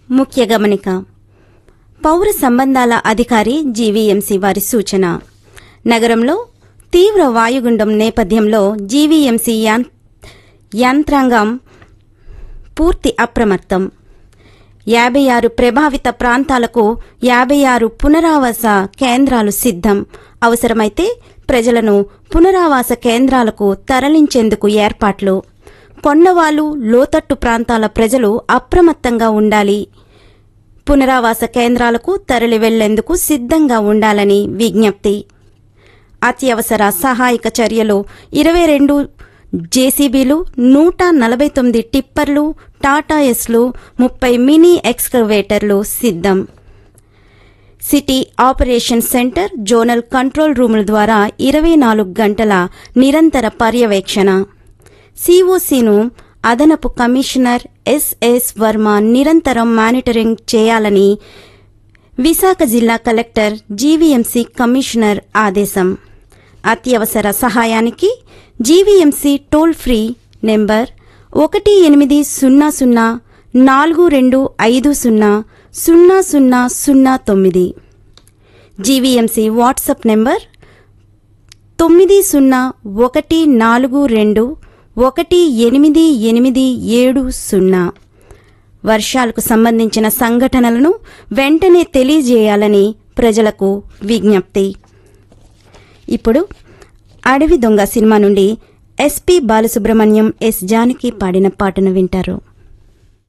ముఖ్య గమనిక పౌర సంబంధాల అధికారి జీవీఎంసీ వారి సూచన నగరంలో తీవ్ర వాయుగుండం నేపథ్యంలో జీవీఎంసీ యాన్- యంత్రాంగం పూర్తి అప్రమత్తం యాభై ఆరు ప్రభావిత ప్రాంతాలకు యాభై ఆరు పునరావాస కేంద్రాలు సిద్ధం అవసరమైతే ప్రజలను పునరావాస కేంద్రాలకు తరలించేందుకు ఏర్పాట్లు కొండవాలు లోతట్టు ప్రాంతాల ప్రజలు అప్రమత్తంగా ఉండాలి పునరావాస కేంద్రాలకు తరలి వెళ్లేందుకు సిద్ధంగా ఉండాలని విజ్ఞప్తి అత్యవసర సహాయక చర్యలు ఇరవై రెండు జేసీబీలు నూట నలభై తొమ్మిది టిప్పర్లు టాటా ఎస్లు ముప్పై మినీ ఎక్స్కవేటర్లు సిద్ధం city operation centre zonal control రూముల ద్వారా ఇరవై నాలుగు గంటల నిరంతర పర్యవేక్షణ సిఓసిను అదనపు కమిషనర్ ఎస్ఎస్ వర్మ నిరంతరం మానిటరింగ్ చేయాలని విశాఖ జిల్లా కలెక్టర్ జీవీఎంసీ కమిషనర్ ఆదేశం అత్యవసర సహాయానికి జీవీఎంసీ టోల్ ఫ్రీ నెంబర్ ఒకటి ఎనిమిది సున్నా సున్నా నాలుగు రెండు ఐదు సున్నా సున్నా సున్నా సున్నా తొమ్మిది జీవీఎంసీ వాట్సాప్ నెంబర్ తొమ్మిది సున్నా ఒకటి నాలుగు రెండు ఒకటి ఎనిమిది ఎనిమిది ఏడు సున్నా వర్షాలకు సంబంధించిన సంఘటనలను వెంటనే తెలియజేయాలని ప్రజలకు విజ్ఞప్తి ఇప్పుడు అడవి దొంగ సినిమా నుండి ఎస్పి బాలసుబ్రహ్మణ్యం ఎస్ జానకి పాడిన పాటను వింటారు